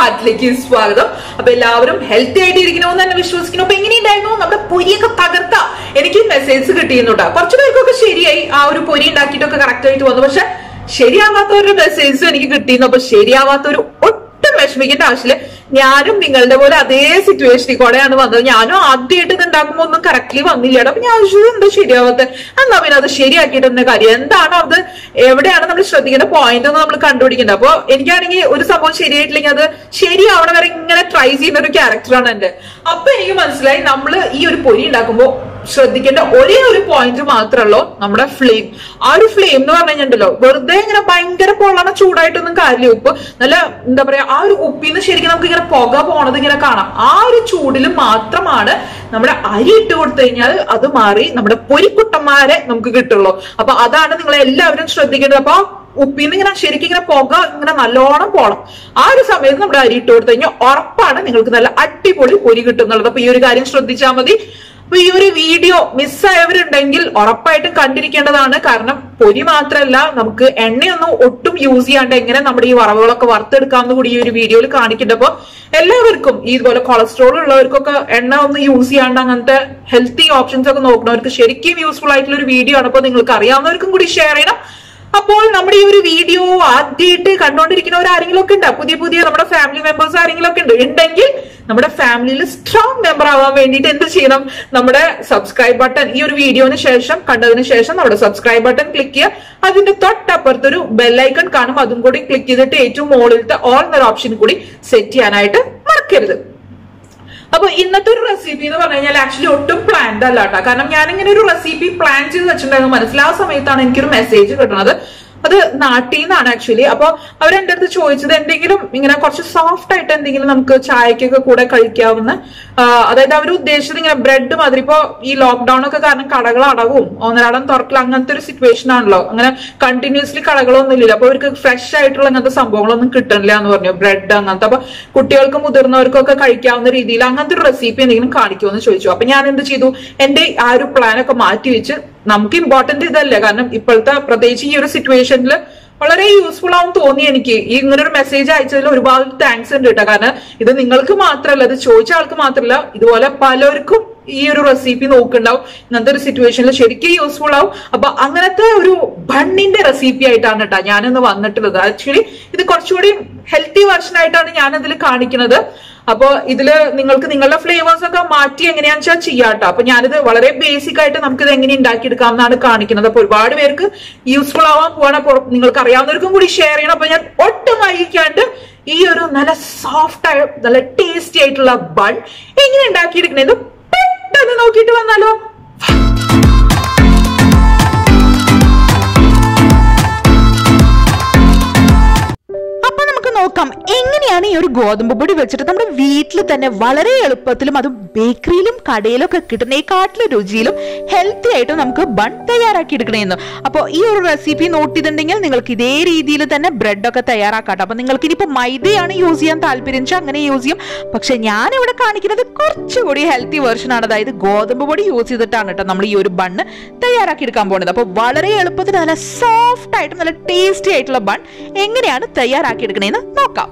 ഹാർട്ടിലേക്ക് സ്വാഗതം അപ്പൊ എല്ലാവരും ഹെൽത്തി ആയിട്ട് ഇരിക്കണമെന്ന് തന്നെ വിശ്വസിക്കുന്നു അപ്പൊ എങ്ങനെയുണ്ടായിരുന്നു നമ്മുടെ പൊരിയൊക്കെ തകർത്ത എനിക്ക് മെസ്സേജ് കിട്ടിയിരുന്നുണ്ട് കുറച്ചു പേർക്കൊക്കെ ശരിയായി ആ ഒരു പൊരി ഉണ്ടാക്കിയിട്ടൊക്കെ കറക്റ്റ് ആയിട്ട് വന്നു പക്ഷെ ശരിയാവാത്ത ഒരു മെസ്സേജും എനിക്ക് കിട്ടിയിരുന്നു അപ്പൊ ശരിയാവാത്ത ഒരു ഒട്ടും വിഷമിക്കേണ്ട ആവശ്യമില്ല ഞാനും നിങ്ങളുടെ പോലെ അതേ സിറ്റുവേഷനിൽ കൂടെയാണ് വന്നത് ഞാനും ആദ്യമായിട്ട് ഇത് ഉണ്ടാക്കുമ്പോൾ ഒന്നും കറക്റ്റ്ലി വന്നില്ല അപ്പൊ ഞാൻ ആവശ്യം എന്താ ശരിയാവാത്ത എന്നാ പിന്നെ അത് ശരിയാക്കിയിട്ട് തന്നെ കാര്യം എന്താണ് അത് എവിടെയാണ് നമ്മൾ ശ്രദ്ധിക്കേണ്ട പോയിന്റ് എന്ന് നമ്മൾ കണ്ടുപിടിക്കേണ്ടത് അപ്പൊ എനിക്കാണെങ്കിൽ ഒരു സംഭവം ശരിയായിട്ടില്ലെങ്കിൽ അത് ശരിയാവണ വരെ ഇങ്ങനെ ട്രൈ ചെയ്യുന്ന ഒരു ക്യാരക്ടറാണ് എന്റെ അപ്പൊ എനിക്ക് മനസ്സിലായി നമ്മൾ ഈ ഒരു പൊരി ഉണ്ടാക്കുമ്പോൾ ശ്രദ്ധിക്കേണ്ട ഒരേ ഒരു പോയിന്റ് മാത്രമല്ലോ നമ്മുടെ ഫ്ലെയിം ആ ഒരു ഫ്ലെയിം എന്ന് പറഞ്ഞു കഴിഞ്ഞിട്ടുണ്ടല്ലോ വെറുതെ ഇങ്ങനെ ഭയങ്കര പൊള്ളണ ചൂടായിട്ടൊന്നും കാര്യമില്ല ഉപ്പ് നല്ല എന്താ പറയാ ആ ഒരു ഉപ്പിന്ന് ശരിക്കും നമുക്ക് ഇങ്ങനെ പുക പോണത് ഇങ്ങനെ കാണാം ആ ഒരു ചൂടിൽ മാത്രമാണ് നമ്മുടെ അരി ഇട്ട് കൊടുത്തു കഴിഞ്ഞാൽ അത് മാറി നമ്മുടെ പൊരിക്കുട്ടന്മാരെ നമുക്ക് കിട്ടുള്ളൂ അപ്പൊ അതാണ് നിങ്ങൾ എല്ലാവരും ശ്രദ്ധിക്കേണ്ടത് അപ്പൊ ഉപ്പിന്ന് ഇങ്ങനെ ശരിക്കും ഇങ്ങനെ പുക ഇങ്ങനെ നല്ലോണം പോണം ആ ഒരു സമയത്ത് നമ്മുടെ അരി ഇട്ട് കൊടുത്തു കഴിഞ്ഞാൽ ഉറപ്പാണ് നിങ്ങൾക്ക് നല്ല അടിപൊളി പൊരി കിട്ടുന്നുള്ളത് അപ്പൊ ഈ ഒരു കാര്യം ശ്രദ്ധിച്ചാൽ മതി അപ്പൊ ഈ ഒരു വീഡിയോ മിസ്സായവരുണ്ടെങ്കിൽ ഉറപ്പായിട്ടും കണ്ടിരിക്കേണ്ടതാണ് കാരണം പൊരി മാത്രമല്ല നമുക്ക് എണ്ണയൊന്നും ഒട്ടും യൂസ് ചെയ്യാണ്ട് എങ്ങനെ നമ്മുടെ ഈ വറവുകളൊക്കെ വറുത്തെടുക്കാമെന്ന് കൂടി ഈ ഒരു വീഡിയോയിൽ കാണിക്കുന്നുണ്ട് എല്ലാവർക്കും ഈ ഇതുപോലെ കൊളസ്ട്രോൾ ഉള്ളവർക്കൊക്കെ എണ്ണ ഒന്ന് യൂസ് ചെയ്യാണ്ട് അങ്ങനത്തെ ഹെൽത്തി ഓപ്ഷൻസ് ഒക്കെ നോക്കുന്നവർക്ക് ശരിക്കും യൂസ്ഫുൾ ആയിട്ടുള്ള ഒരു വീഡിയോ ആണ് അപ്പൊ നിങ്ങൾക്ക് അറിയാവുന്നവർക്കും കൂടി ഷെയർ ചെയ്യണം അപ്പോൾ നമ്മുടെ ഈ ഒരു വീഡിയോ ആദ്യമായിട്ട് കണ്ടുകൊണ്ടിരിക്കുന്നവർ ആരെങ്കിലും ഒക്കെ ഉണ്ട് പുതിയ പുതിയ നമ്മുടെ ഫാമിലി മെമ്പേഴ്സ് ആരെങ്കിലും ഒക്കെ ഉണ്ട് ഉണ്ടെങ്കിൽ നമ്മുടെ ഫാമിലിയിൽ സ്ട്രോങ് മെമ്പർ ആവാൻ വേണ്ടിയിട്ട് എന്ത് ചെയ്യണം നമ്മുടെ സബ്സ്ക്രൈബ് ബട്ടൺ ഈ ഒരു വീഡിയോന് ശേഷം കണ്ടതിന് ശേഷം നമ്മുടെ സബ്സ്ക്രൈബ് ബട്ടൺ ക്ലിക്ക് ചെയ്യുക അതിന്റെ തൊട്ടപ്പുറത്തൊരു ബെല്ലൈക്കൺ കാണും അതും കൂടി ക്ലിക്ക് ചെയ്തിട്ട് ഏറ്റവും മുകളിലത്തെ ഓൾ എന്നൊരു ഓപ്ഷൻ കൂടി സെറ്റ് ചെയ്യാനായിട്ട് മറക്കരുത് അപ്പൊ ഇന്നത്തെ ഒരു റെസിപ്പി എന്ന് പറഞ്ഞു കഴിഞ്ഞാൽ ആക്ച്വലി ഒട്ടും പ്ലാൻഡ് അല്ല കേട്ടോ കാരണം ഞാൻ ഇങ്ങനെ ഒരു റെസിപ്പി പ്ലാൻ ചെയ്ത് വെച്ചിട്ടുണ്ടായിരുന്നു മനസ്സിൽ ആ സമയത്താണ് എനിക്കൊരു മെസ്സേജ് കിട്ടുന്നത് അത് നാട്ടിൽ നിന്നാണ് ആക്ച്വലി അപ്പൊ അവർ എന്റെ അടുത്ത് ചോദിച്ചത് എന്തെങ്കിലും ഇങ്ങനെ കുറച്ച് സോഫ്റ്റ് ആയിട്ട് എന്തെങ്കിലും നമുക്ക് ചായക്കൊക്കെ കൂടെ കഴിക്കാവുന്ന ആ, അതായത് അവർ ഉദ്ദേശിച്ചത് ഇങ്ങനെ ബ്രെഡ് മാതിരി ഇപ്പോ ഈ ലോക്ക്ഡൌൺ ഒക്കെ കാരണം കടകൾ അടവും ഒന്നരാടം തുറക്കൽ അങ്ങനത്തെ ഒരു സിറ്റുവേഷൻ ആണല്ലോ അങ്ങനെ കണ്ടിന്യൂസ്ലി കടകളൊന്നും ഇല്ലല്ലോ അപ്പൊ അവർക്ക് ഫ്രഷ് ആയിട്ടുള്ള അങ്ങനത്തെ സംഭവങ്ങളൊന്നും കിട്ടണില്ല എന്ന് പറഞ്ഞു ബ്രെഡ് അങ്ങനത്തെ അപ്പൊ കുട്ടികൾക്ക് മുതിർന്നവർക്കൊക്കെ കഴിക്കാവുന്ന രീതിയിൽ അങ്ങനത്തെ ഒരു റെസിപ്പി എന്തെങ്കിലും കാണിക്കുമോ എന്ന് ചോദിച്ചു അപ്പൊ ഞാൻ എന്ത് ചെയ്തു എന്റെ ആ ഒരു പ്ലാൻ ഒക്കെ മാറ്റി വെച്ച് നമുക്ക് ഇമ്പോർട്ടന്റ് ഇതല്ലേ കാരണം ഇപ്പോഴത്തെ പ്രത്യേകിച്ച് ഈ ഒരു സിറ്റുവേഷനിൽ വളരെ യൂസ്ഫുൾ ആവും തോന്നി എനിക്ക് ഈ ഇങ്ങനെ ഒരു മെസ്സേജ് അയച്ചതിൽ ഒരുപാട് താങ്ക്സ് ഉണ്ട് കേട്ടോ കാരണം ഇത് നിങ്ങൾക്ക് മാത്രമല്ല ഇത് ചോദിച്ച ആൾക്ക് മാത്രമല്ല ഇതുപോലെ പലർക്കും ഈ ഒരു റെസിപ്പി നോക്കുന്നുണ്ടാവും ഇങ്ങനത്തെ ഒരു സിറ്റുവേഷനിൽ ശരിക്കും യൂസ്ഫുൾ ആവും അപ്പൊ അങ്ങനത്തെ ഒരു ബണ്ണിന്റെ റെസിപ്പി ആയിട്ടാണ് കേട്ടോ ഞാനിന്ന് വന്നിട്ടുള്ളത് ആക്ച്വലി ഇത് കുറച്ചുകൂടി ഹെൽത്തി വെർഷൻ ആയിട്ടാണ് ഞാൻ ഇതിൽ കാണിക്കുന്നത് അപ്പൊ ഇതില് നിങ്ങൾക്ക് നിങ്ങളുടെ ഫ്ലേവേഴ്സ് ഒക്കെ മാറ്റി എങ്ങനെയാണെന്ന് വെച്ചാൽ ചെയ്യാട്ടോ അപ്പൊ ഞാനിത് വളരെ ബേസിക് ആയിട്ട് നമുക്ക് ഇത് എങ്ങനെ ഉണ്ടാക്കിയെടുക്കാം എന്നാണ് കാണിക്കുന്നത് അപ്പൊ ഒരുപാട് പേർക്ക് യൂസ്ഫുൾ ആവാൻ പോവാണ് അപ്പൊ നിങ്ങൾക്ക് അറിയാവുന്നവർക്കും കൂടി ഷെയർ ചെയ്യണം അപ്പൊ ഞാൻ ഒട്ടും വൈകിക്കാണ്ട് ഈ ഒരു നല്ല സോഫ്റ്റ് ആയ നല്ല ടേസ്റ്റി ആയിട്ടുള്ള ബൺ എങ്ങനെ ഉണ്ടാക്കിയെടുക്കണേന്ന് പെട്ടെന്ന് നോക്കിയിട്ട് വന്നാലോ അപ്പൊ നമുക്ക് നോക്കാം എങ്ങനെയാണ് ഈ ഒരു ഗോതമ്പ് പൊടി വെച്ചിട്ട് നമ്മുടെ വീട്ടിൽ തന്നെ വളരെ എളുപ്പത്തിലും അതും ബേക്കറിയിലും കടയിലും ഒക്കെ കിട്ടുന്നേക്കാട്ടിലും രുചിയിലും ഹെൽത്തി ആയിട്ടും നമുക്ക് ബൺ തയ്യാറാക്കി എടുക്കണമെന്ന് അപ്പോൾ ഈ ഒരു റെസിപ്പി നോട്ട് ചെയ്തിട്ടുണ്ടെങ്കിൽ നിങ്ങൾക്ക് ഇതേ രീതിയിൽ തന്നെ ബ്രെഡ് ഒക്കെ തയ്യാറാക്കാം അപ്പൊ നിങ്ങൾക്ക് ഇനിയിപ്പോൾ മൈദയാണ് യൂസ് ചെയ്യാൻ താല്പര്യം വെച്ചാൽ അങ്ങനെ യൂസ് ചെയ്യും പക്ഷെ ഞാൻ ഇവിടെ കാണിക്കുന്നത് കുറച്ചുകൂടി ഹെൽത്തി വേർഷൻ ആണ് അതായത് ഗോതമ്പ് പൊടി യൂസ് ചെയ്തിട്ടാണ് കേട്ടോ നമ്മൾ ഈ ഒരു ബണ്ണ് തയ്യാറാക്കി എടുക്കാൻ പോകുന്നത് അപ്പോൾ വളരെ എളുപ്പത്തിൽ നല്ല സോഫ്റ്റ് ആയിട്ടും നല്ല ടേസ്റ്റി ആയിട്ടുള്ള ബൺ എങ്ങനെയാണ് തയ്യാറാക്കി എടുക്കണേന്ന് നോക്കാം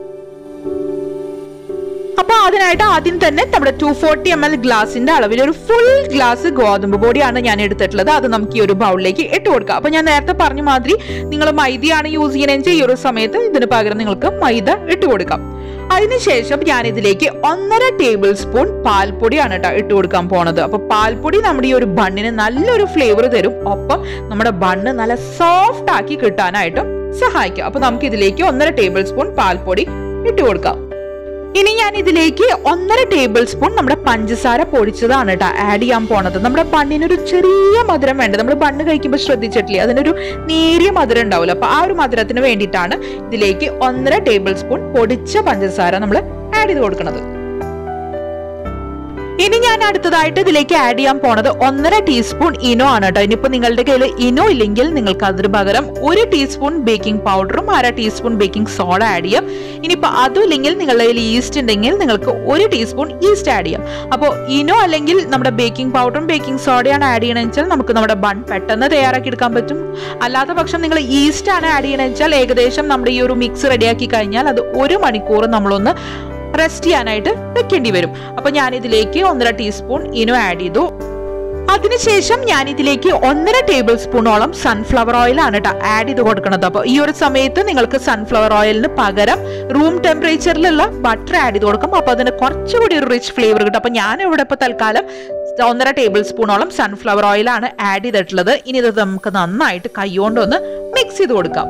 അപ്പൊ അതിനായിട്ട് ആദ്യം തന്നെ നമ്മുടെ ടു ഫോർട്ടി എം എൽ ഗ്ലാസിന്റെ അളവിൽ ഒരു ഫുൾ ഗ്ലാസ് ഗോതമ്പ് പൊടിയാണ് ഞാൻ എടുത്തിട്ടുള്ളത് അത് നമുക്ക് ഈ ഒരു ബൗളിലേക്ക് ഇട്ട് കൊടുക്കാം അപ്പൊ ഞാൻ നേരത്തെ പറഞ്ഞ മാതിരി നിങ്ങൾ മൈദയാണ് യൂസ് ചെയ്യണമെങ്കിൽ ഈ ഒരു സമയത്ത് ഇതിന് പകരം നിങ്ങൾക്ക് മൈദ ഇട്ട് കൊടുക്കാം അതിനുശേഷം ഞാൻ ഇതിലേക്ക് ഒന്നര ടേബിൾ സ്പൂൺ പാൽപ്പൊടിയാണ് കേട്ടോ ഇട്ട് കൊടുക്കാൻ പോണത് അപ്പൊ പാൽപ്പൊടി നമ്മുടെ ഈ ഒരു ബണ്ണിന് നല്ലൊരു ഫ്ലേവർ തരും ഒപ്പം നമ്മുടെ ബണ്ണ് നല്ല സോഫ്റ്റ് ആക്കി കിട്ടാനായിട്ടും സഹായിക്കും അപ്പൊ നമുക്ക് ഇതിലേക്ക് ഒന്നര ടേബിൾ സ്പൂൺ പാൽപ്പൊടി ഇട്ട് കൊടുക്കാം ഇനി ഞാൻ ഇതിലേക്ക് ഒന്നര ടേബിൾ സ്പൂൺ നമ്മുടെ പഞ്ചസാര പൊടിച്ചതാണ് കേട്ടോ ആഡ് ചെയ്യാൻ പോണത് നമ്മുടെ ബണ്ണിനൊരു ചെറിയ മധുരം വേണ്ടത് നമ്മൾ ബണ്ണ് കഴിക്കുമ്പോൾ ശ്രദ്ധിച്ചിട്ടില്ലേ അതിനൊരു നേരിയ മധുരം ഉണ്ടാവില്ല അപ്പൊ ആ ഒരു മധുരത്തിന് വേണ്ടിയിട്ടാണ് ഇതിലേക്ക് ഒന്നര ടേബിൾ സ്പൂൺ പൊടിച്ച പഞ്ചസാര നമ്മൾ ആഡ് ചെയ്ത് കൊടുക്കുന്നത് ഇനി ഞാൻ അടുത്തതായിട്ട് ഇതിലേക്ക് ആഡ് ചെയ്യാൻ പോണത് ഒന്നര ടീസ്പൂൺ ഇനോ ആണ് കേട്ടോ ഇനിയിപ്പോ നിങ്ങളുടെ കയ്യിൽ ഇനോ ഇല്ലെങ്കിൽ നിങ്ങൾക്ക് അതിന് പകരം ഒരു ടീസ്പൂൺ ബേക്കിംഗ് പൗഡറും അര ടീസ്പൂൺ ബേക്കിംഗ് സോഡ ആഡ് ചെയ്യാം ഇനിയിപ്പോ അതും ഇല്ലെങ്കിൽ നിങ്ങളുടെ കയ്യിൽ ഈസ്റ്റ് ഉണ്ടെങ്കിൽ നിങ്ങൾക്ക് ഒരു ടീസ്പൂൺ ഈസ്റ്റ് ആഡ് ചെയ്യാം അപ്പോൾ ഇനോ അല്ലെങ്കിൽ നമ്മുടെ ബേക്കിംഗ് പൗഡറും ബേക്കിംഗ് സോഡയാണ് ആഡ് ചെയ്യണമെന്ന് വെച്ചാൽ നമുക്ക് നമ്മുടെ ബൺ പെട്ടെന്ന് തയ്യാറാക്കി എടുക്കാൻ പറ്റും അല്ലാത്ത പക്ഷം നിങ്ങൾ ഈസ്റ്റ് ആണ് ആഡ് ചെയ്യണമെന്ന് വെച്ചാൽ ഏകദേശം നമ്മുടെ ഈ ഒരു മിക്സ് റെഡിയാക്കി കഴിഞ്ഞാൽ അത് ഒരു മണിക്കൂർ നമ്മളൊന്ന് റെസ്റ്റ് ചെയ്യാനായിട്ട് വെക്കേണ്ടി വരും അപ്പൊ ഞാൻ ഇതിലേക്ക് ഒന്നര ടീസ്പൂൺ ഇനോ ആഡ് ചെയ്തു അതിനുശേഷം ഞാൻ ഇതിലേക്ക് ഒന്നര ടേബിൾ സ്പൂണോളം സൺഫ്ലവർ ഓയിൽ ആണ് കേട്ടോ ആഡ് ചെയ്ത് കൊടുക്കുന്നത് അപ്പോൾ ഈ ഒരു സമയത്ത് നിങ്ങൾക്ക് സൺഫ്ലവർ ഓയിലിന് പകരം റൂം ടെമ്പറേച്ചറിലുള്ള ബട്ടർ ആഡ് ചെയ്ത് കൊടുക്കും അപ്പോൾ അതിന് കുറച്ചുകൂടി ഒരു റിച്ച് ഫ്ലേവർ കിട്ടും അപ്പോൾ ഞാൻ ഇവിടെ ഇപ്പോൾ തൽക്കാലം ഒന്നര ടേബിൾ സ്പൂണോളം സൺഫ്ലവർ ഓയിലാണ് ആഡ് ചെയ്തിട്ടുള്ളത് ഇനി ഇത് നമുക്ക് നന്നായിട്ട് കൈകൊണ്ടൊന്ന് മിക്സ് ചെയ്ത് കൊടുക്കാം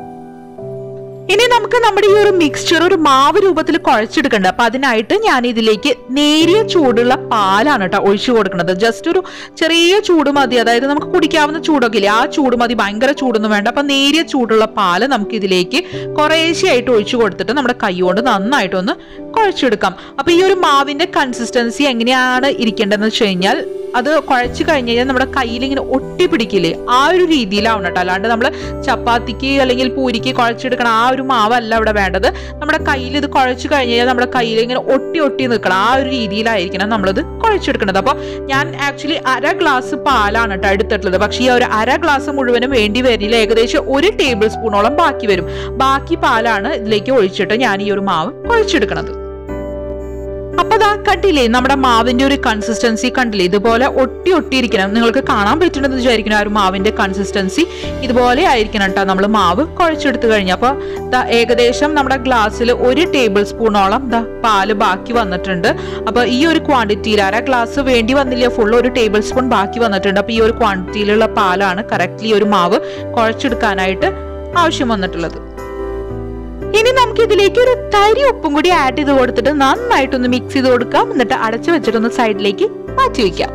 ഇനി നമുക്ക് നമ്മുടെ ഈ ഒരു മിക്സ്ചർ ഒരു മാവ് രൂപത്തിൽ കുഴച്ചെടുക്കണ്ട അപ്പൊ അതിനായിട്ട് ഞാൻ ഇതിലേക്ക് നേരിയ ചൂടുള്ള പാലാണ് കേട്ടോ ഒഴിച്ചു കൊടുക്കുന്നത് ജസ്റ്റ് ഒരു ചെറിയ ചൂട് മതി അതായത് നമുക്ക് കുടിക്കാവുന്ന ചൂടൊക്കെ ഇല്ലേ ആ ചൂട് മതി ഭയങ്കര ചൂടൊന്നും വേണ്ട അപ്പൊ നേരിയ ചൂടുള്ള പാല് നമുക്ക് ഇതിലേക്ക് കുറേശ്ശെയായിട്ട് ഒഴിച്ചു കൊടുത്തിട്ട് നമ്മുടെ കൈ കൊണ്ട് നന്നായിട്ടൊന്ന് കുഴച്ചെടുക്കാം അപ്പൊ ഈ ഒരു മാവിന്റെ കൺസിസ്റ്റൻസി എങ്ങനെയാണ് ഇരിക്കേണ്ടതെന്ന് വെച്ച് കഴിഞ്ഞാൽ അത് കുഴച്ച് കഴിഞ്ഞ് കഴിഞ്ഞാൽ നമ്മുടെ കയ്യിൽ ഇങ്ങനെ ഒട്ടി പിടിക്കില്ലേ ആ ഒരു രീതിയിലാവണം കേട്ടോ അല്ലാണ്ട് നമ്മൾ ചപ്പാത്തിക്ക് അല്ലെങ്കിൽ പൂരിക്ക് കുഴച്ചെടുക്കണം ആ ഒരു മാവല്ല ഇവിടെ വേണ്ടത് നമ്മുടെ കയ്യിൽ ഇത് കുഴച്ച് കഴിഞ്ഞ് കഴിഞ്ഞാൽ നമ്മുടെ കയ്യിൽ ഇങ്ങനെ ഒട്ടി ഒട്ടി നിൽക്കണം ആ ഒരു രീതിയിലായിരിക്കണം നമ്മളിത് കുഴച്ചെടുക്കുന്നത് അപ്പോൾ ഞാൻ ആക്ച്വലി അര ഗ്ലാസ് പാലാണ് കേട്ടോ എടുത്തിട്ടുള്ളത് പക്ഷേ ഈ ഒരു അര ഗ്ലാസ് മുഴുവനും വേണ്ടി വരില്ല ഏകദേശം ഒരു ടേബിൾ സ്പൂണോളം ബാക്കി വരും ബാക്കി പാലാണ് ഇതിലേക്ക് ഒഴിച്ചിട്ട് ഞാൻ ഈ ഒരു മാവ് കുഴച്ചെടുക്കണത് അപ്പൊ ദാ കണ്ടില്ലേ നമ്മുടെ മാവിന്റെ ഒരു കൺസിസ്റ്റൻസി കണ്ടില്ലേ ഇതുപോലെ ഒട്ടി ഒട്ടിയിരിക്കണം നിങ്ങൾക്ക് കാണാൻ പറ്റുന്നത് വിചാരിക്കണം ആ ഒരു മാവിന്റെ കൺസിസ്റ്റൻസി ഇതുപോലെ ആയിരിക്കണം കേട്ടോ നമ്മൾ മാവ് കുഴച്ചെടുത്ത് കഴിഞ്ഞു അപ്പൊ ദാ ഏകദേശം നമ്മുടെ ഗ്ലാസ്സിൽ ഒരു ടേബിൾ സ്പൂണോളം ദാ പാല് ബാക്കി വന്നിട്ടുണ്ട് അപ്പൊ ഈ ഒരു ക്വാണ്ടിറ്റിയിൽ അര ഗ്ലാസ് വേണ്ടി വന്നില്ല ഫുൾ ഒരു ടേബിൾ സ്പൂൺ ബാക്കി വന്നിട്ടുണ്ട് അപ്പൊ ഈ ഒരു ക്വാണ്ടിറ്റിയിലുള്ള പാലാണ് കറക്റ്റ്ലി ഒരു മാവ് കുഴച്ചെടുക്കാനായിട്ട് ആവശ്യം വന്നിട്ടുള്ളത് ഇനി നമുക്ക് ഇതിലേക്ക് ഒരു തരി ഉപ്പും കൂടി ആഡ് ചെയ്ത് കൊടുത്തിട്ട് നന്നായിട്ടൊന്ന് മിക്സ് ചെയ്ത് കൊടുക്കാം എന്നിട്ട് അടച്ചു വെച്ചിട്ടൊന്ന് സൈഡിലേക്ക് മാറ്റി വെക്കാം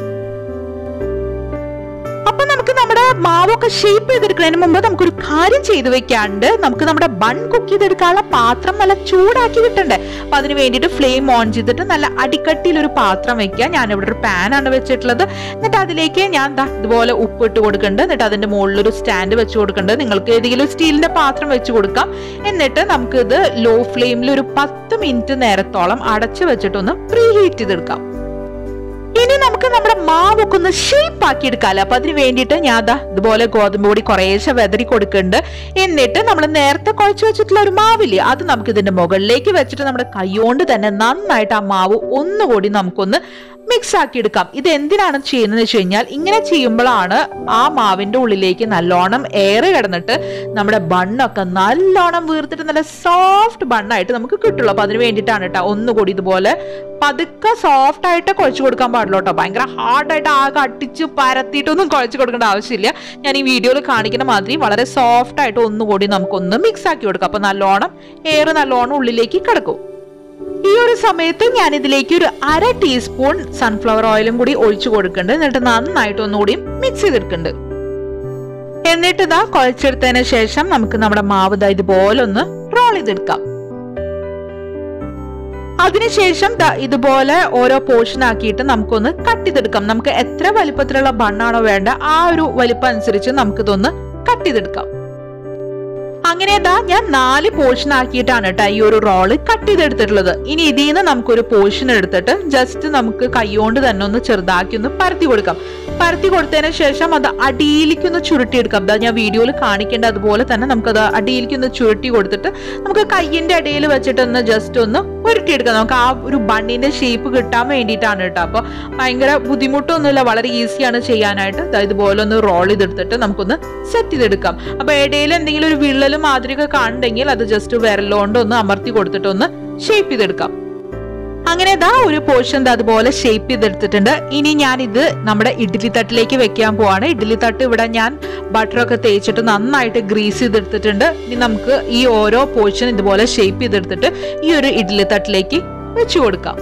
അപ്പൊ നമുക്ക് നമ്മുടെ മാവൊക്കെ ഷേപ്പ് ചെയ്തെടുക്കുന്നതിന് മുമ്പ് നമുക്കൊരു കാര്യം ചെയ്തു വെക്കാണ്ട് നമുക്ക് നമ്മുടെ ബൺ കുക്ക് ചെയ്തെടുക്കാനുള്ള പാത്രം നല്ല ചൂടാക്കി കിട്ടണ്ടേ അപ്പൊ അതിന് വേണ്ടിയിട്ട് ഫ്ലെയിം ഓൺ ചെയ്തിട്ട് നല്ല അടിക്കട്ടിയിൽ ഒരു പാത്രം വെക്കുക ഞാൻ ഇവിടെ ഒരു പാൻ ആണ് വെച്ചിട്ടുള്ളത് എന്നിട്ട് അതിലേക്ക് ഞാൻ ദാ ഇതുപോലെ ഉപ്പ് ഇട്ട് കൊടുക്കുന്നുണ്ട് എന്നിട്ട് അതിന്റെ മുകളിൽ ഒരു സ്റ്റാൻഡ് വെച്ച് കൊടുക്കുന്നുണ്ട് നിങ്ങൾക്ക് ഏതെങ്കിലും സ്റ്റീലിന്റെ പാത്രം വെച്ച് കൊടുക്കാം എന്നിട്ട് നമുക്ക് ഇത് ലോ ഫ്ലെയിമിൽ ഒരു പത്ത് മിനിറ്റ് നേരത്തോളം അടച്ചു വെച്ചിട്ടൊന്ന് പ്രീ ഹീറ്റ് ചെയ്തെടുക്കാം ഇനി നമുക്ക് നമ്മുടെ മാവൊക്കെ ഒന്ന് ഷേപ്പ് ആക്കി എടുക്കാമല്ലോ അപ്പൊ അതിന് വേണ്ടിയിട്ട് ഞാൻ ദാ ഇതുപോലെ ഗോതമ്പ് പൊടി കുറേശ്ശെ വെതറി കൊടുക്കുന്നുണ്ട് എന്നിട്ട് നമ്മൾ നേരത്തെ കുഴച്ച് വെച്ചിട്ടുള്ള ഒരു മാവില്ലേ അത് നമുക്ക് ഇതിന്റെ മുകളിലേക്ക് വെച്ചിട്ട് നമ്മുടെ കൈകൊണ്ട് തന്നെ നന്നായിട്ട് ആ മാവ് ഒന്നുകൂടി നമുക്കൊന്ന് മിക്സ് ആക്കി എടുക്കാം ഇത് എന്തിനാണ് ചെയ്യുന്നത് വെച്ച് കഴിഞ്ഞാൽ ഇങ്ങനെ ചെയ്യുമ്പോഴാണ് ആ മാവിന്റെ ഉള്ളിലേക്ക് നല്ലോണം എയർ കിടന്നിട്ട് നമ്മുടെ ബണ്ണൊക്കെ നല്ലോണം വീർത്തിട്ട് നല്ല സോഫ്റ്റ് ബണ്ണായിട്ട് നമുക്ക് കിട്ടുള്ളൂ അപ്പൊ അതിന് വേണ്ടിയിട്ടാണ് കേട്ടോ ഒന്നുകൂടി ഇതുപോലെ പതുക്കെ സോഫ്റ്റ് ആയിട്ട് കുഴച്ച് കൊടുക്കാൻ പാടുള്ളൂ കേട്ടോ ഭയങ്കര ഹാർഡായിട്ട് ആകെ അട്ടിച്ച് പരത്തിയിട്ടൊന്നും കുഴച്ച് കൊടുക്കേണ്ട ആവശ്യമില്ല ഞാൻ ഈ വീഡിയോയിൽ കാണിക്കുന്ന മാതിരി വളരെ സോഫ്റ്റ് ആയിട്ട് ഒന്നുകൂടി നമുക്കൊന്ന് മിക്സ് ആക്കി കൊടുക്കാം അപ്പൊ നല്ലോണം എയർ നല്ലോണം ഉള്ളിലേക്ക് കിടക്കും ഈ ഒരു സമയത്ത് ഞാൻ ഇതിലേക്ക് ഒരു അര ടീസ്പൂൺ സൺഫ്ലവർ ഓയിലും കൂടി ഒഴിച്ചു കൊടുക്കുന്നുണ്ട് എന്നിട്ട് നന്നായിട്ട് ഒന്നുകൂടി മിക്സ് ചെയ്തെടുക്കുന്നുണ്ട് എന്നിട്ട് ഇതാ കുഴച്ചെടുത്തതിന് ശേഷം നമുക്ക് നമ്മുടെ മാവ് ഇതാ ഇതുപോലെ ഒന്ന് റോൾ ചെയ്തെടുക്കാം അതിനുശേഷം ദാ ഇതുപോലെ ഓരോ പോർഷൻ ആക്കിയിട്ട് നമുക്കൊന്ന് കട്ട് ചെയ്തെടുക്കാം നമുക്ക് എത്ര വലിപ്പത്തിലുള്ള ബണ്ണാണോ വേണ്ട ആ ഒരു വലിപ്പം അനുസരിച്ച് നമുക്കിതൊന്ന് കട്ട് ചെയ്തെടുക്കാം അങ്ങനെ ദാ ഞാൻ നാല് പോർഷൻ ആക്കിയിട്ടാണ് കേട്ടോ ഈ ഒരു റോള് കട്ട് ചെയ്തെടുത്തിട്ടുള്ളത് ഇനി ഇതിൽ നിന്ന് നമുക്കൊരു പോർഷൻ എടുത്തിട്ട് ജസ്റ്റ് നമുക്ക് കൈകൊണ്ട് തന്നെ ഒന്ന് ചെറുതാക്കി ഒന്ന് പരത്തി കൊടുക്കാം പരത്തി കൊടുത്തതിന് ശേഷം അത് അടിയിലേക്ക് ഒന്ന് ചുരുട്ടിയെടുക്കാം ദാ ഞാൻ വീഡിയോയിൽ കാണിക്കേണ്ട അതുപോലെ തന്നെ നമുക്കത് അടിയിലേക്ക് ഒന്ന് ചുരുട്ടി കൊടുത്തിട്ട് നമുക്ക് കയ്യിന്റെ അടിയിൽ വെച്ചിട്ട് ഒന്ന് ജസ്റ്റ് ഒന്ന് ഉരുട്ടിയെടുക്കാം നമുക്ക് ആ ഒരു ബണ്ണിന്റെ ഷേപ്പ് കിട്ടാൻ വേണ്ടിയിട്ടാണ് കേട്ടോ അപ്പൊ ഭയങ്കര ബുദ്ധിമുട്ടൊന്നുമില്ല വളരെ ഈസിയാണ് ചെയ്യാനായിട്ട് ദാ ഇതുപോലെ ഒന്ന് റോൾ ചെയ്തെടുത്തിട്ട് നമുക്കൊന്ന് സെറ്റ് ചെയ്തെടുക്കാം അപ്പൊ ഇടയിൽ എന്തെങ്കിലും ഒരു വിള്ളലും മാതിരിയൊക്കെ കാണുന്നുണ്ടെങ്കിൽ അത് ജസ്റ്റ് വിരലുകൊണ്ട് ഒന്ന് അമർത്തി കൊടുത്തിട്ട് ഒന്ന് ഷേപ്പ് ചെയ്തെടുക്കാം അങ്ങനെ ദാ ഒരു പോർഷൻ ദാ അതുപോലെ ഷേപ്പ് ചെയ്തെടുത്തിട്ടുണ്ട് ഇനി ഞാൻ ഇത് നമ്മുടെ ഇഡ്ഡലി തട്ടിലേക്ക് വെക്കാൻ പോവാണ് ഇഡ്ഡലി തട്ട് ഇവിടെ ഞാൻ ബട്ടറൊക്കെ തേച്ചിട്ട് നന്നായിട്ട് ഗ്രീസ് ചെയ്തെടുത്തിട്ടുണ്ട് ഇനി നമുക്ക് ഈ ഓരോ പോർഷൻ ഇതുപോലെ ഷേപ്പ് ചെയ്തെടുത്തിട്ട് ഈ ഒരു ഇഡ്ഡലി തട്ടിലേക്ക് വെച്ചു കൊടുക്കാം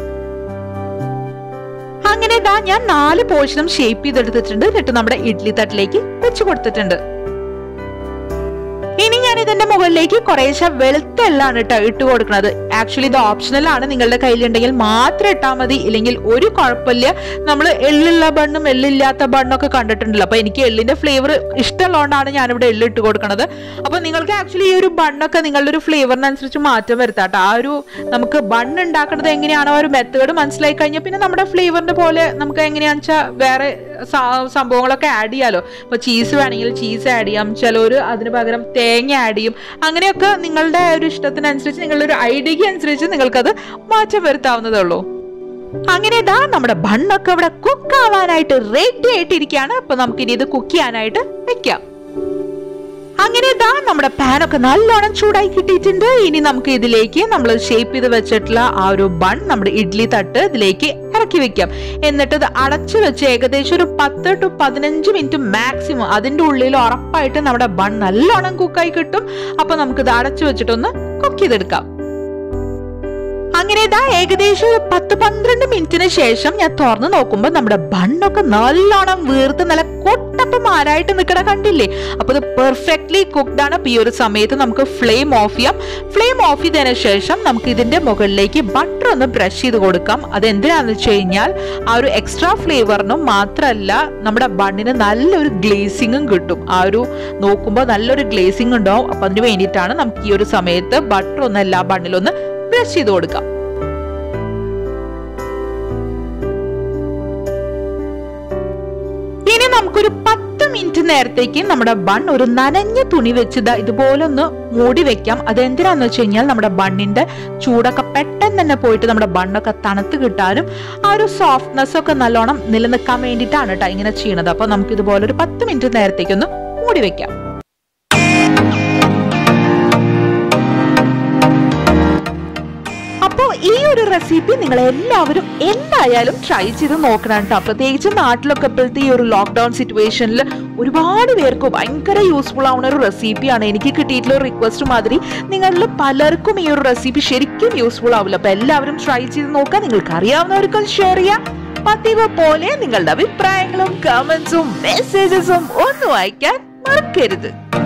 അങ്ങനെ ദാ ഞാൻ നാല് പോർഷനും ഷേപ്പ് ചെയ്തെടുത്തിട്ടുണ്ട് എന്നിട്ട് നമ്മുടെ ഇഡ്ഡലി തട്ടിലേക്ക് വെച്ചു കൊടുത്തിട്ടുണ്ട് ഇനി ഞാൻ ഇതിന്റെ മുകളിലേക്ക് കുറേശ്ശെ വെളുത്ത എള്ളാണ് കേട്ടോ ഇട്ട് കൊടുക്കുന്നത് ആക്ച്വലി ഇത് ഓപ്ഷണൽ ആണ് നിങ്ങളുടെ കയ്യിലുണ്ടെങ്കിൽ മാത്രം ഇട്ടാൽ മതി ഇല്ലെങ്കിൽ ഒരു കുഴപ്പമില്ല നമ്മൾ എള്ളുള്ള ബണ്ണും എള്ളില്ലാത്ത ബണ്ണൊക്കെ കണ്ടിട്ടുണ്ടല്ലോ അപ്പൊ എനിക്ക് എള്ളിന്റെ ഫ്ലേവർ ഇഷ്ടമുള്ളതുകൊണ്ടാണ് ഞാനിവിടെ എള്ള് ഇട്ട് കൊടുക്കുന്നത് അപ്പൊ നിങ്ങൾക്ക് ആക്ച്വലി ഈ ഒരു ബണ്ണൊക്കെ നിങ്ങളുടെ ഒരു ഫ്ലേവറിനനുസരിച്ച് മാറ്റം വരുത്താട്ടോ ആ ഒരു നമുക്ക് ബൺ ഉണ്ടാക്കുന്നത് എങ്ങനെയാണോ ആ ഒരു മെത്തേഡ് മനസ്സിലായി കഴിഞ്ഞാൽ പിന്നെ നമ്മുടെ ഫ്ലേവറിന്റെ പോലെ നമുക്ക് എങ്ങനെയാണെന്ന് വെച്ചാൽ വേറെ സ- സംഭവങ്ങളൊക്കെ ആഡ് ചെയ്യാലോ ഇപ്പൊ ചീസ് വേണമെങ്കിൽ ചീസ് ആഡ് ചെയ്യാം ചിലർ അതിന് പകരം തേങ്ങ ആഡ് ചെയ്യും അങ്ങനെയൊക്കെ നിങ്ങളുടെ ഒരു ഇഷ്ടത്തിനനുസരിച്ച് നിങ്ങളുടെ ഒരു ഐഡിയക്ക് അനുസരിച്ച് നിങ്ങൾക്കത് മാറ്റം വരുത്താവുന്നതേ ഉള്ളൂ അങ്ങനെ ഇതാ നമ്മുടെ ബണ്ണൊക്കെ ഇവിടെ കുക്ക് ആവാനായിട്ട് റെഡി ആയിട്ടിരിക്കുകയാണ് അപ്പൊ നമുക്കിനി ഇത് കുക്ക് ചെയ്യാനായിട്ട് വെക്കാം അങ്ങനെ ഇതാ നമ്മുടെ പാനൊക്കെ നല്ലോണം ചൂടായി കിട്ടിയിട്ടുണ്ട് ഇനി നമുക്ക് ഇതിലേക്ക് നമ്മൾ ഷേപ്പ് ചെയ്ത് വെച്ചിട്ടുള്ള ആ ഒരു ബൺ നമ്മുടെ ഇഡ്ലി തട്ട് ഇതിലേക്ക് ഇറക്കി വെക്കാം എന്നിട്ട് ഇത് അടച്ചു വെച്ച് ഏകദേശം ഒരു പത്ത് ടു പതിനഞ്ച് മിനിറ്റ് മാക്സിമം അതിന്റെ ഉള്ളിൽ ഉറപ്പായിട്ട് നമ്മുടെ ബൺ നല്ലോണം കുക്കായി കിട്ടും അപ്പൊ നമുക്കിത് അടച്ചു വെച്ചിട്ടൊന്ന് കുക്ക് ചെയ്തെടുക്കാം അങ്ങനെ ഇതാ ഏകദേശം ഒരു പത്ത് പന്ത്രണ്ട് മിനിറ്റിന് ശേഷം ഞാൻ തുറന്നു നോക്കുമ്പോൾ നമ്മുടെ ബണ്ണൊക്കെ നല്ലോണം വീർത്ത് നല്ല കൊട്ടപ്പമാരായിട്ട് നിൽക്കണ കണ്ടില്ലേ അപ്പൊ ഇത് പെർഫെക്റ്റ്ലി കുക്ക്ഡ് ആണ് അപ്പൊ ഈ ഒരു സമയത്ത് നമുക്ക് ഫ്ലെയിം ഓഫ് ചെയ്യാം ഫ്ലെയിം ഓഫ് ചെയ്തതിന് ശേഷം നമുക്ക് ഇതിന്റെ മുകളിലേക്ക് ബട്ടർ ഒന്ന് ബ്രഷ് ചെയ്ത് കൊടുക്കാം അത് എന്തിനാന്ന് വെച്ച് കഴിഞ്ഞാൽ ആ ഒരു എക്സ്ട്രാ ഫ്ലേവറിനും മാത്രമല്ല നമ്മുടെ ബണ്ണിന് നല്ലൊരു ഗ്ലേസിങ്ങും കിട്ടും ആ ഒരു നോക്കുമ്പോൾ നല്ലൊരു ഗ്ലേസിംഗ് ഉണ്ടാവും അപ്പൊ അതിന് വേണ്ടിയിട്ടാണ് നമുക്ക് ഈ ഒരു സമയത്ത് ബട്ടർ ഒന്ന് എല്ലാ ബണ്ണിലൊന്ന് ബ്രഷ് ചെയ്ത് കൊടുക്കാം ഇനി നമുക്കൊരു പത്ത് മിനിറ്റ് നേരത്തേക്ക് നമ്മുടെ ബൺ ഒരു നനഞ്ഞ തുണി വെച്ച് ദാ ഇതുപോലെ ഒന്ന് മൂടി വെക്കാം അതെന്തിനാന്ന് വെച്ച് കഴിഞ്ഞാൽ നമ്മുടെ ബണ്ണിന്റെ ചൂടൊക്കെ പെട്ടെന്ന് തന്നെ പോയിട്ട് നമ്മുടെ ബണ്ണൊക്കെ തണുത്ത് കിട്ടാനും ആ ഒരു സോഫ്റ്റ്നെസ് ഒക്കെ നല്ലോണം നിലനിൽക്കാൻ വേണ്ടിയിട്ടാണ് കേട്ടോ ഇങ്ങനെ ചെയ്യണത് അപ്പൊ നമുക്ക് ഇതുപോലെ ഒരു പത്ത് മിനിറ്റ് നേരത്തേക്ക് ഒന്ന് മൂടി വെക്കാം അപ്പോൾ ഈ ഒരു റെസിപ്പി നിങ്ങൾ എല്ലാവരും എന്തായാലും ട്രൈ ചെയ്ത് നോക്കണം കേട്ടോ പ്രത്യേകിച്ച് നാട്ടിലൊക്കെ ഇപ്പോഴത്തെ ഈ ഒരു ലോക്ക്ഡൌൺ സിറ്റുവേഷനിൽ ഒരുപാട് പേർക്ക് ഭയങ്കര യൂസ്ഫുൾ ആവുന്ന ഒരു റെസിപ്പിയാണ് എനിക്ക് കിട്ടിയിട്ടുള്ള ഒരു റിക്വസ്റ്റ് മാതിരി നിങ്ങളിൽ പലർക്കും ഈ ഒരു റെസിപ്പി ശരിക്കും യൂസ്ഫുൾ ആവില്ല അപ്പൊ എല്ലാവരും ട്രൈ ചെയ്ത് നോക്കുക നിങ്ങൾക്ക് അറിയാവുന്നവർക്ക് ഷെയർ ചെയ്യാം പതിവ് പോലെ നിങ്ങളുടെ അഭിപ്രായങ്ങളും കമന്റ്സും മെസ്സേജസും ഒന്നും അയക്കാൻ മറക്കരുത്